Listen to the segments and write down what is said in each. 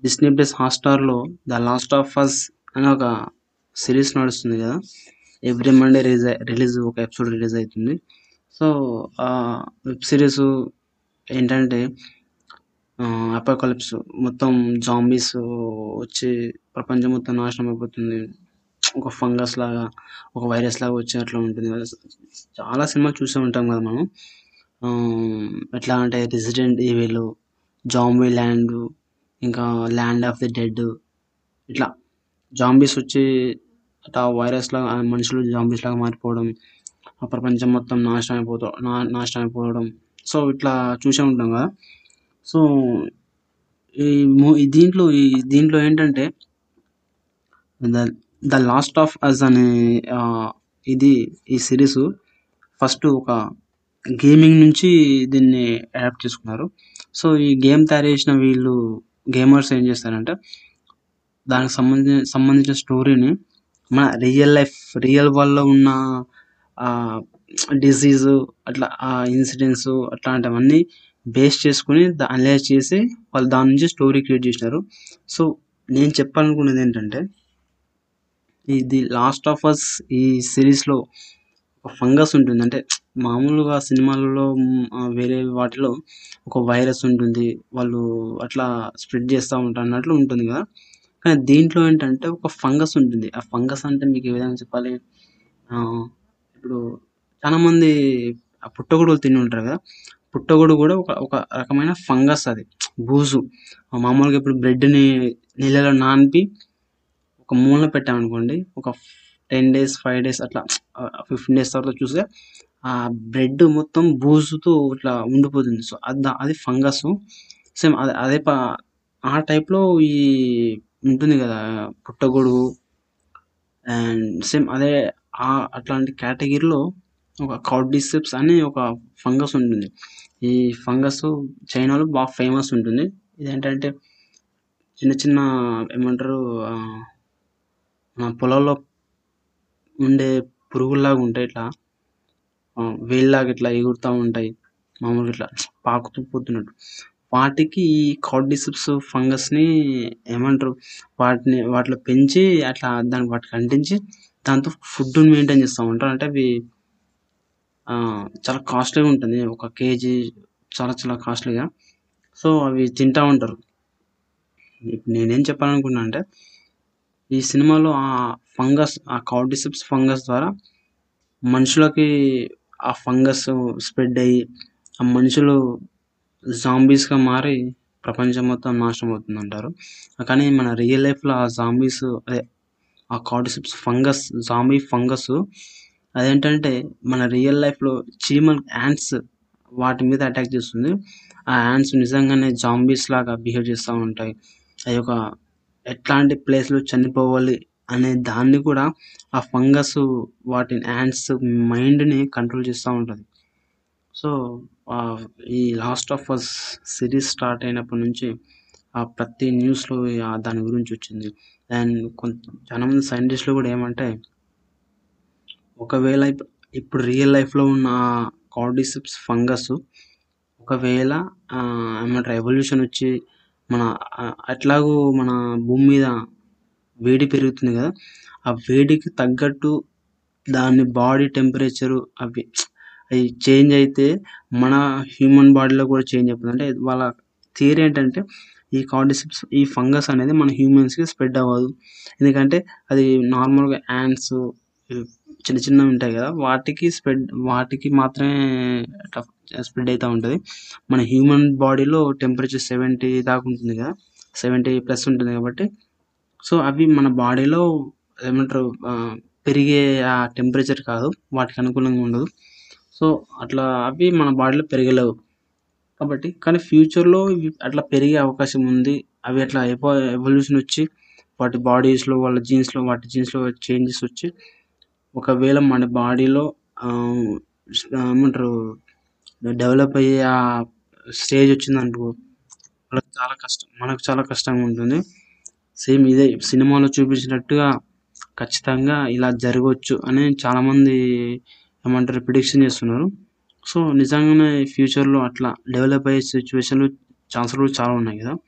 Disney plus హాట్‌స్టార్‌లో 'The Last of Us' అని ఒక సీరీస్ నడుస్తుంది గదా! ఎవ్రీ మండే రిజ రిలీజ్ ఒక ఎపిసోడ్ రిలీజ్ అయితుంది. సో, ఆ వెబ్ సీరీస్ ఏంటంటే ఆహ్, అపోకలిప్స్ మొత్తం జాంబీస్ వచ్చి ప్రపంచం మొత్తం నాశనం అయిపోతుంది. ఒక ఫంగస్ లాగా, ఒక వైరస్ లాగా వచ్చి అట్లా ఉంటుంది కదా! చాలా సినిమాలు చూసే ఉంటాం కదా మనం. ఆహ్, ఎట్లా అంటే 'రెసిడెంట్ ఈవిల్', 'జాంబీ ల్యాండ్' ఇంకా 'ల్యాండ్ ఆఫ్ ది డెడ్' ఇట్లా జాంబీస్ వచ్చి అట్లా వైరస్ లాగా మనుషులు జాంబీస్ లాగా మారిపోవడం. ఆ ప్రపంచం మొత్తం నాశనం అయిపోత నా నాశనం అయిపోవడం. సో, ఇట్లా చూసే ఉంటాం కదా! సో, ఈ మూ దీంట్లో ఈ దీంట్లో ఏంటంటే 'the The Last of Us' అనే ఆహ్, ఇది ఈ సీరీస్ ఫస్ట్ ఒక గేమింగ్ నుంచి దీన్ని అడాప్ట్ చేసుకున్నారు. సో, ఈ గేమ్ తయారు చేసిన వీళ్ళు గేమర్స్ ఏం చేస్తారంటే దానికి సంబంధి సంబంధించిన స్టోరీని మన రియల్ లైఫ్ రియల్ వరల్డ్‌లో ఉన్న ఆహ్, డిసీజ్ అట్లా ఆ ఇన్సిడెంట్స్ అట్లాంటివన్నీ బేస్ చేసుకొని ద అనలైజ్ చేసి వాళ్ళు దాని నుంచి స్టోరీ క్రియేట్ చేసినారు. సో, నేను చెప్పాలనుకున్నది ఏంటంటే ఇది 'లాస్ట్ ఆఫ్ అస్' ఈ సీరీస్‌లో ఒక ఫంగస్ ఉంటుంది. అంటే మామూలుగా సినిమాలలో ఆహ్, వేరే వాటిలో ఒక వైరస్ ఉంటుంది. వాళ్ళు అట్లా స్ప్రెడ్ చేస్తా ఉంటారు అన్నట్లు ఉంటుంది కదా! కానీ దీంట్లో ఏంటంటే ఒక ఫంగస్ ఉంటుంది. ఆ ఫంగస్ అంటే మీకు ఏ విధంగా చెప్పాలి? ఆహ్, ఇప్పుడు చాలామంది ఆ పుట్టగొడుగులు తిని ఉంటారు కదా! పుట్టగొడుగు కూడా ఒక ఒక రకమైన ఫంగస్ అది. బూజు. మామూలుగా ఇప్పుడు బ్రెడ్‌ని నీళ్ళలో నానిపి ఒక మూలన పెట్టామనుకోండి. ఒక 10 డేస్, 5 డేస్ అట్లా ఆహ్, 15 డేస్ తర్వాత చూస్తే ఆ బ్రెడ్ మొత్తం బూజుతో ఇట్లా ఉండిపోతుంది. సో, అద్ అది ఫంగసు. సేమ్ అదే అదే ప ఆ టైప్‌లో ఈ ఉంటుంది కదా! పుట్టగొడుగు అండ్ సేమ్ అదే ఆహ్, అట్లాంటి కేటగిరీలో ఒక కార్డిసెప్స్ అనే ఒక ఫంగస్ ఉంటుంది. ఈ ఫంగస్ చైనాలో బాగా ఫేమస్ ఉంటుంది. ఇదేంటంటే చిన్న చిన్న ఏమంటారు ఆహ్, మన పొలంలో ఉండే పురుగుల్లాగా ఉంటాయి ఇట్లా. ఆహ్, వేల్లాగా ఇట్లా ఎగురుతా ఉంటాయి. మామూలుగా ఇట్లా పాకుతూ పోతున్నట్టు. వాటికి ఈ కార్డిసెప్స్ ఫంగస్‌ని ఏమంటారు? వాటిని వాటిలో పెంచి అట్లా దానికి వాటికి అంటించి దాంతో ఫుడ్‌ని మెయింటైన్ చేస్తా ఉంటారు. అంటే అవి ఆహ్, చాలా కాస్ట్‌లీగా ఉంటుంది. ఒక కేజీ చాలా చాలా కాస్ట్‌లీగా. సో, అవి తింటా ఉంటారు. ఇప్పుడు నేనేం చెప్పాలనుకున్నా అంటే ఈ సినిమాలో ఆ ఫంగస్ ఆ కార్డిసెప్స్ ఫంగస్ ద్వారా మనుషులకి ఆ ఫంగస్ స్ప్రెడ్ అయ్యి ఆ మనుషులు జాంబీస్‌గా మారి ప్రపంచం మొత్తం నాశనం అవుతుందంటారు. కానీ మన రియల్ లైఫ్‌లో ఆ జాంబీస్ అదే ఆ కార్డిసెప్స్ ఫంగస్ జాంబీ ఫంగస్ అదేంటంటే మన రియల్ లైఫ్‌లో చీమలు యాంట్స్ వాటి మీద అటాక్ చేస్తుంది. ఆ యాంట్స్ నిజంగానే జాంబీస్ లాగా బిహేవ్ చేస్తా ఉంటాయి. అయి ఒక ఎట్లాంటి ప్లేస్‌లో చనిపోవాలి అనే దాన్ని కూడా ఆ ఫంగస్ వాటి యాంట్స్ మైండ్‌ని కంట్రోల్ చేస్తా ఉంటది. సో, ఆహ్, ఈ 'Last of Us' series start అయినప్పటి నుంచి ఆహ్, ప్రతి న్యూస్‌లో ఆహ్, దాని గురించి వచ్చింది. అండ్ కొంత చాలామంది సైంటిస్ట్‌లు కూడా ఏమంటే ఒకవేళ ఇప్ ఇప్పుడు రియల్ లైఫ్‌లో ఉన్న కార్డిసెప్స్ ఫంగస్ ఒకవేళ ఆహ్, ఏమంటారు ఎవల్యూషన్ వచ్చి మన ఆహ్, ఎట్లాగో మన భూమి మీద వేడి పెరుగుతుంది కదా! ఆ వేడికి తగ్గట్టు దాని బాడీ టెంపరేచర్ అవి అయి చేంజ్ అయితే మన హ్యూమన్ బాడీలో కూడా చేంజ్ అయిపోతుంది. అంటే వాళ్ళ థియరీ ఏంటంటే ఈ కార్డిసెప్స్ ఈ ఫంగస్ అనేది మన హ్యూమన్స్‌కి స్ప్రెడ్ అవ్వదు. ఎందుకంటే అది నార్మల్‌గా యాంట్స్ చిన్న చిన్నవి ఉంటాయి కదా! వాటికి స్ప్రెడ్ వాటికి మాత్రమే అట్లా స్ప్రెడ్ అయితా ఉంటది. మన హ్యూమన్ బాడీలో టెంపరేచర్ 70 దాకా ఉంటుంది కదా! 70 ప్లస్ ఉంటుంది కాబట్టి సో, అవి మన బాడీలో ఏమంటారు ఆహ్, పెరిగే ఆ టెంపరేచర్ కాదు. వాటికి అనుకూలంగా ఉండదు. సో, అట్లా అవి మన బాడీలో పెరగలేవు. కాబట్టి కానీ ఫ్యూచర్‌లో ఇవి అట్లా పెరిగే అవకాశం ఉంది. అవి అట్లా ఎవ ఎవల్యూషన్ వచ్చి వాటి బాడీస్‌లో వాళ్ళ జీన్స్‌లో వాటి జీన్స్‌లో చేంజెస్ వచ్చి ఒకవేళ మన బాడీలో ఆహ్, ఏమంటారు డెవలప్ అయ్యే ఆ స్టేజ్ వచ్చిందనుకో మనకు చాలా కష్టం. మనకు చాలా కష్టంగా ఉంటుంది. సేమ్ ఇదే సినిమాలో చూపించినట్టుగా ఖచ్చితంగా ఇలా జరగొచ్చు అని చాలామంది ఏమంటారు ప్రిడిక్షన్ చేస్తున్నారు. సో, నిజంగానే ఫ్యూచర్‌లో అట్లా డెవలప్ అయ్యే సిట్యుయేషన్‌లు ఛాన్సులు చాలా ఉన్నాయి కదా!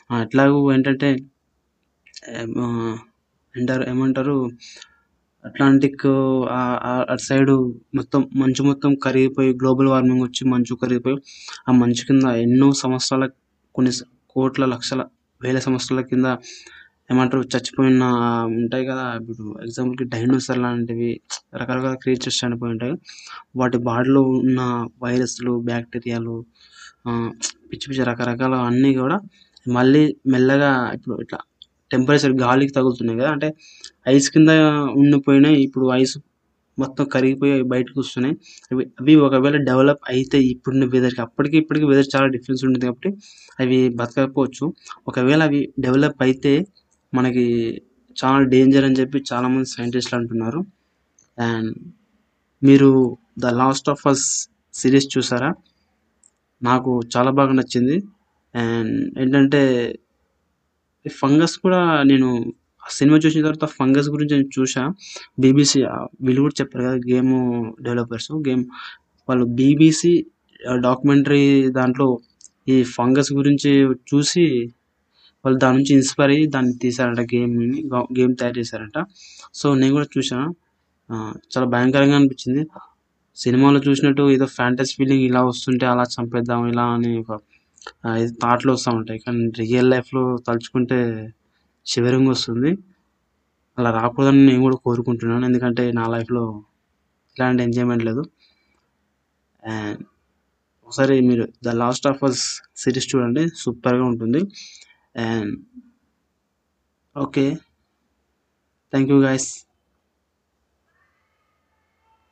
ఆ, ఎట్లాగూ ఏంటంటే ఏం, ఆ, అంటారు ఏమంటారు అట్లాంటిక్ ఆ- ఆ- అటు సైడు మొత్తం మంచు మొత్తం కరిగిపోయి గ్లోబల్ వార్మింగ్ వచ్చి మంచు కరిగిపోయి ఆ మంచు కింద ఎన్నో సంవత్సరాల కొన్ని స- కోట్ల లక్షల వేల సంవత్సరాల కింద ఏమంటారు చచ్చిపోయిన ఉంటాయి కదా ఇప్పుడు ఎగ్జాంపుల్కి డైనోసార్ లాంటివి రకరకాల క్రియేచర్స్ చనిపోయి ఉంటాయి వాటి బాడీలో ఉన్న వైరస్లు బ్యాక్టీరియాలు ఆ, పిచ్చి పిచ్చి రకరకాల అన్నీ కూడా మళ్ళీ మెల్లగా ఇప్పుడు ఇట్లా టెంపరేచర్ గాలికి తగులుతున్నాయి కదా అంటే ఐస్ కింద ఉండిపోయినాయి ఇప్పుడు ఐస్ మొత్తం కరిగిపోయి అవి బయటకు వస్తున్నాయి అవి అవి ఒకవేళ డెవలప్ అయితే ఇప్పుడున్న వెదర్కి అప్పటికి ఇప్పటికి వెదర్ చాలా డిఫరెన్స్ ఉంటుంది కాబట్టి అవి బతకకపోవచ్చు ఒకవేళ అవి డెవలప్ అయితే మనకి చాలా డేంజర్ అని చెప్పి చాలామంది సైంటిస్టులు అంటున్నారు అండ్ మీరు The Last of Us series చూసారా నాకు చాలా బాగా నచ్చింది అండ్ ఏంటంటే ఈ ఫంగస్ కూడా నేను ఆ సినిమా చూసిన తర్వాత ఫంగస్ గురించి నేను చూసా బీబీసీ వీళ్ళు కూడా చెప్పారు కదా గేమ్ డెవలపర్స్ గేమ్ వాళ్ళు బీబీసీ డాక్యుమెంటరీ దాంట్లో ఈ ఫంగస్ గురించి చూసి వాళ్ళు దాని నుంచి ఇన్స్పైర్ అయ్యి దాన్ని తీశారంట గేమ్ని గేమ్ తయారు చేశారంట సో నేను కూడా చూసాను ఆ, చాలా భయంకరంగా అనిపించింది సినిమాలో చూసినట్టు ఏదో ఫ్యాంటసీ ఫీలింగ్ ఇలా వస్తుంటే అలా చంపేద్దాం ఇలా అని ఒక థాట్లు వస్తూ ఉంటాయి కానీ రియల్ లైఫ్లో తలుచుకుంటే షివరింగ్ వస్తుంది అలా రాకూడదని నేను కూడా కోరుకుంటున్నాను ఎందుకంటే నా లైఫ్లో ఇలాంటి ఎంజాయ్మెంట్ లేదు అండ్ ఒకసారి మీరు The Last of Us series చూడండి సూపర్గా ఉంటుంది and okay thank you guys